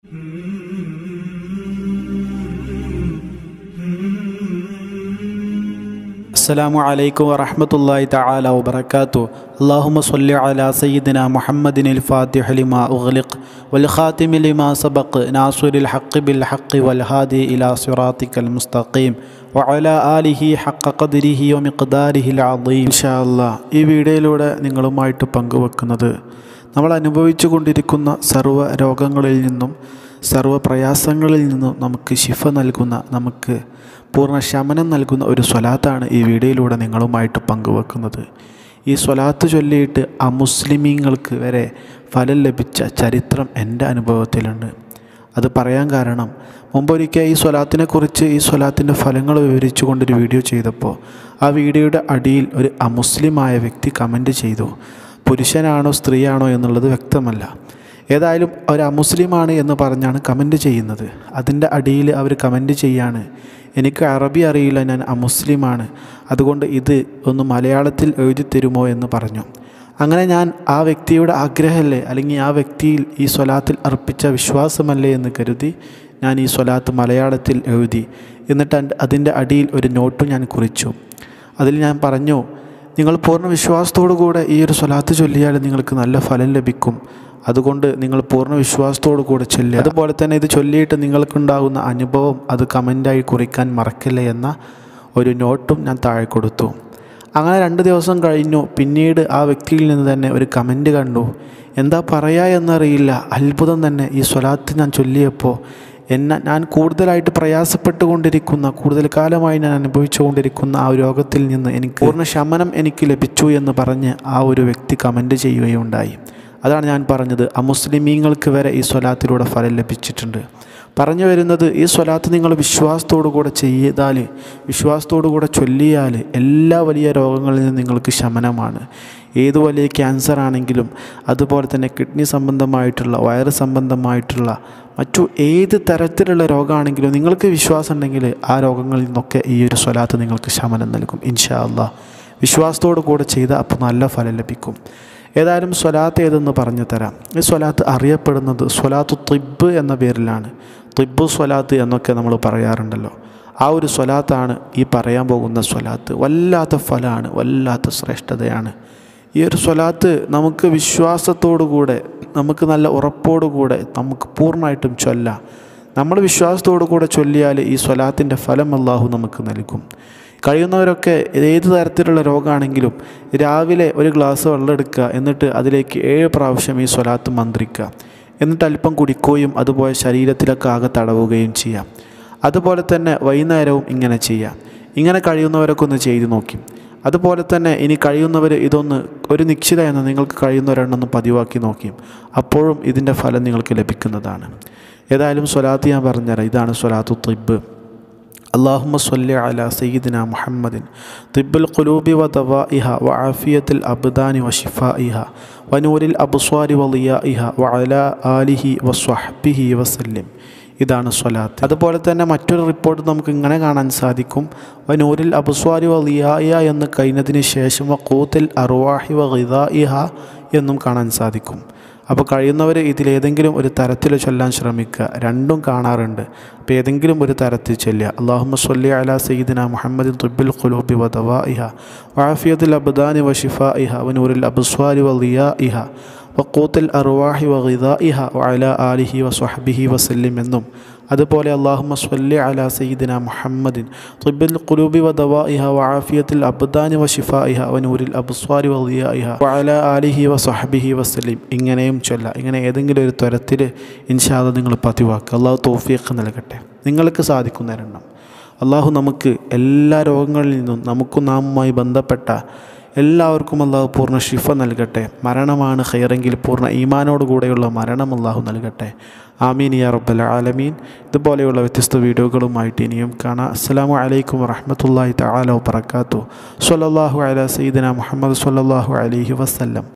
السلام عليكم ورحمة الله تعالى وبركاته اللهم صل على سيدنا محمد الفاتح لما أغلق والخاتم لما سبق ناصر الحق بالحق والهادي إلى صراطك المستقيم وعلى آله حق قدره ومقداره العظيم إن شاء الله ഈ വീഡിയോയിലൂടെ നിങ്ങളുമായിട്ട് പങ്കുവെക്കുന്നത് നമ്മൾ അനുഭവിച്ചു കൊണ്ടിരിക്കുന്ന സർവ്വ രോഗങ്ങളിൽ നിന്നും സർവ്വ പ്രയാസങ്ങളിൽ നിന്നും നമുക്ക് ശിഫ നൽകുന്ന നമുക്ക് പൂർണ്ണ ശമനം നൽകുന്ന ഒരു സ്വലാത്താണ് ഈ വീഡിയോയിലൂടെ നിങ്ങളുമായിട്ട് പങ്കുവെക്കുന്നത് ഈ സ്വലാത്ത് ചൊല്ലിയിട്ട് അമുസ്ലിമീങ്ങൾക്ക് വരെ ഫലം ലഭിച്ച ചരിത്രം എൻ്റെ അനുഭവത്തിലുണ്ട് അത് പറയാൻ കാരണം മുമ്പൊരിക്കൽ ഈ സ്വലാത്തിനെക്കുറിച്ച് ഈ സ്വലാത്തിൻ്റെ ഫലങ്ങൾ വിവരിച്ചു കൊണ്ടൊരു വീഡിയോ ചെയ്തപ്പോൾ ആ വീഡിയോയുടെ അടിയിൽ ഒരു അമുസ്ലിമായ വ്യക്തി കമൻറ്റ് ചെയ്തു പുരുഷനാണോ സ്ത്രീയാണോ എന്നുള്ളത് വ്യക്തമല്ല ഏതായാലും ഒരു അമുസ്ലിമാണ് എന്ന് പറഞ്ഞാണ് കമൻറ്റ് ചെയ്യുന്നത് അതിൻ്റെ അടിയിൽ അവർ കമൻറ്റ് ചെയ്യാണ് എനിക്ക് അറബി അറിയില്ല ഞാൻ അമുസ്ലിമാണ് അതുകൊണ്ട് ഇത് ഒന്ന് മലയാളത്തിൽ എഴുതി തരുമോ എന്ന് പറഞ്ഞു അങ്ങനെ ഞാൻ ആ വ്യക്തിയുടെ ആഗ്രഹമല്ലേ അല്ലെങ്കിൽ ആ വ്യക്തിയിൽ ഈ സ്വലാത്തിൽ അർപ്പിച്ച വിശ്വാസമല്ലേ എന്ന് കരുതി ഞാൻ ഈ സ്വലാത്ത് മലയാളത്തിൽ എഴുതി എന്നിട്ട് അതിൻ്റെ അടിയിൽ ഒരു നോട്ടും ഞാൻ കുറിച്ചു അതിൽ ഞാൻ പറഞ്ഞു നിങ്ങൾ പൂർണ്ണ വിശ്വാസത്തോടു കൂടെ ഈ ഒരു സ്വലാത്ത് ചൊല്ലിയാൽ നിങ്ങൾക്ക് നല്ല ഫലം ലഭിക്കും അതുകൊണ്ട് നിങ്ങൾ പൂർണ്ണ വിശ്വാസത്തോടു കൂടെ ചൊല്ലുക അതുപോലെ തന്നെ ഇത് ചൊല്ലിയിട്ട് നിങ്ങൾക്കുണ്ടാകുന്ന അനുഭവം അത് കമൻ്റായി കുറിക്കാൻ മറക്കില്ല എന്ന ഒരു നോട്ടും ഞാൻ താഴെ കൊടുത്തു അങ്ങനെ രണ്ട് ദിവസം കഴിഞ്ഞു പിന്നീട് ആ വ്യക്തിയിൽ നിന്ന് തന്നെ ഒരു കമൻറ്റ് കണ്ടു എന്താ പറയുക എന്നറിയില്ല അത്ഭുതം തന്നെ ഈ സ്വലാത്ത് ഞാൻ ചൊല്ലിയപ്പോൾ എന്നെ ഞാൻ കൂടുതലായിട്ട് പ്രയാസപ്പെട്ടുകൊണ്ടിരിക്കുന്ന കൂടുതൽ കാലമായി ഞാൻ അനുഭവിച്ചുകൊണ്ടിരിക്കുന്ന ആ രോഗത്തിൽ നിന്ന് എനിക്ക് പൂർണ്ണ ശമനം എനിക്ക് ലഭിച്ചു എന്ന് പറഞ്ഞ് ആ ഒരു വ്യക്തി കമൻറ്റ് ചെയ്യുകയുണ്ടായി അതാണ് ഞാൻ പറഞ്ഞത് അമുസ്ലിമീങ്ങൾക്ക് വരെ ഈ സ്വലാത്തിലൂടെ ഫലം ലഭിച്ചിട്ടുണ്ട് പറഞ്ഞു വരുന്നത് ഈ സ്വലാത്ത് നിങ്ങൾ വിശ്വാസത്തോടു കൂടെ ചെയ്താൽ വിശ്വാസത്തോടു കൂടെ ചൊല്ലിയാൽ എല്ലാ വലിയ രോഗങ്ങളിൽ നിന്നും നിങ്ങൾക്ക് ശമനമാണ് ഏത് വലിയ ക്യാൻസർ ആണെങ്കിലും അതുപോലെ തന്നെ കിഡ്നി സംബന്ധമായിട്ടുള്ള വയറ് സംബന്ധമായിട്ടുള്ള മറ്റു ഏത് തരത്തിലുള്ള രോഗമാണെങ്കിലും നിങ്ങൾക്ക് വിശ്വാസം ഉണ്ടെങ്കിൽ ആ രോഗങ്ങളിൽ നിന്നൊക്കെ ഈ ഒരു സ്വലാത്ത് നിങ്ങൾക്ക് ശമനം നൽകും ഇൻഷാ അല്ലാ വിശ്വാസത്തോടു കൂടെ ചെയ്താൽ അപ്പോൾ നല്ല ഫലം ലഭിക്കും ഏതായാലും സ്വലാത്ത് ഏതെന്ന് പറഞ്ഞു തരാം ഈ സ്വലാത്ത് അറിയപ്പെടുന്നത് സ്വലാത്ത് തിബ് എന്ന പേരിലാണ് തിബ് സ്വലാത്ത് എന്നൊക്കെ നമ്മൾ പറയാറുണ്ടല്ലോ ആ ഒരു സ്വലാത്താണ് ഈ പറയാൻ പോകുന്ന സ്വലാത്ത് വല്ലാത്ത ഫലമാണ് വല്ലാത്ത ശ്രേഷ്ഠതയാണ് ഈ ഒരു സ്വലാത്ത് നമുക്ക് വിശ്വാസത്തോടു കൂടെ നമുക്ക് നല്ല ഉറപ്പോടുകൂടെ നമുക്ക് പൂർണ്ണമായിട്ടും ചൊല്ലാം നമ്മൾ വിശ്വാസത്തോടു കൂടെ ചൊല്ലിയാൽ ഈ സ്വലാത്തിൻ്റെ ഫലം അള്ളാഹു നമുക്ക് നൽകും കഴിയുന്നവരൊക്കെ ഏത് തരത്തിലുള്ള രോഗമാണെങ്കിലും രാവിലെ ഒരു ഗ്ലാസ് വെള്ളം എടുക്കുക എന്നിട്ട് അതിലേക്ക് ഏഴ് പ്രാവശ്യം ഈ സ്വലാത്ത് മന്ത്രിക്കുക എന്നിട്ട് അല്പം കുടിക്കുകയും അതുപോലെ ശരീരത്തിലൊക്കെ ആകെ തടവുകയും ചെയ്യാം അതുപോലെ തന്നെ വൈകുന്നേരവും ഇങ്ങനെ ചെയ്യാം ഇങ്ങനെ കഴിയുന്നവരൊക്കെ ഒന്ന് ചെയ്തു നോക്കി അതുപോലെ തന്നെ ഇനി കഴിയുന്നവർ ഇതൊന്ന് ഒരു നിശ്ചിത എന്ന് നിങ്ങൾക്ക് കഴിയുന്നവരെണ്ണൊന്ന് പതിവാക്കി നോക്കിയും അപ്പോഴും ഇതിൻ്റെ ഫലം നിങ്ങൾക്ക് ലഭിക്കുന്നതാണ് ഏതായാലും സ്വലാത്ത് ഞാൻ പറഞ്ഞുതരാം ഇതാണ് സ്വലാത്തു തിബ് اللهم صل على سيدنا محمد طب القلوب ودوائها وعافية الأبدان وشفائها ونور الأبصار وضيائها وعلى آله وصحبه وسلم ഇതാണ് സ്വലാത്ത് അതുപോലെ തന്നെ മറ്റൊരു റിപ്പോർട്ട് നമുക്ക് ഇങ്ങനെ കാണാൻ സാധിക്കും വനൂരിൽ അബുസ്വാരി വലിയായ എന്ന് കഴിഞ്ഞതിന് ശേഷം വക്കൂത്തിൽ അറുവാഹി വഹിദായിഹ എന്നും കാണാൻ സാധിക്കും അപ്പോൾ കഴിയുന്നവർ ഇതിലേതെങ്കിലും ഒരു തരത്തിൽ ചൊല്ലാൻ ശ്രമിക്കുക രണ്ടും കാണാറുണ്ട് അപ്പോൾ ഏതെങ്കിലും ഒരു തരത്തിൽ ചൊല്ലുക അള്ളാഹുമ്മ സ്വല്ലി അല സയ്യിദിന മുഹമ്മദ് തുബിൽ ഖുലൂബി വ ദവാഇഹ വഅഫിയത്തുൽ അബ്ദാനി വ ഷിഫാഇഹ വനൂരിൽ അബ്സ്വാരി വ ളിയാഇഹ വക്കൂത്തിൽ അറുവാഹി വ ഗിദാഇഹ വഅല ആലിഹി വ സ്വഹബിഹി വസല്ലിം എന്നും അതുപോലെ അള്ളാഹുമ്മ സ്വല്ലി അല സയ്യിദിന മുഹമ്മദിൻ തുബിൽ ഖുലൂബി വ ദവാഇഹ വഅഫിയത്തുൽ അബ്ദാനി വ ഷിഫാഇഹ വനൂരിൽ അബ്സ്വാരി വ ളിയാഇഹ വഅല ആലിഹി വ സ്വഹബിഹി വസല്ലിം ഇങ്ങനെയും ചൊല്ല ഇങ്ങനെ ഏതെങ്കിലും ഒരു തരത്തിൽ ഇൻഷാദ് നിങ്ങൾ പതിവാക്കുക അള്ളാഹു തോഫീഖ് നൽകട്ടെ നിങ്ങൾക്ക് സാധിക്കുന്നവരെണ്ണം അള്ളാഹു നമുക്ക് എല്ലാ രോഗങ്ങളിൽ നിന്നും നമുക്കും നാമുമായി ബന്ധപ്പെട്ട എല്ലാവർക്കും അള്ളാഹു പൂർണ്ണ ഷിഫ നൽകട്ടെ മരണമാണ് ഹൈറെങ്കിൽ പൂർണ്ണ ഈമാനോടുകൂടെയുള്ള മരണം അള്ളാഹു നൽകട്ടെ ആമീൻ യാ റബ്ബൽ ആലമീൻ ഇതുപോലെയുള്ള വ്യത്യസ്ത വീഡിയോകളുമായിട്ട് ഇനിയും കാണാം അസ്സാം വലൈക്കും വറഹമത്തല്ലാഹി തആല വബറകാതുഹു സ്വല്ലല്ലാഹു അലാ സയ്യിദിന മുഹമ്മദ് സ്വല്ലല്ലാഹു അലൈഹി വസല്ലം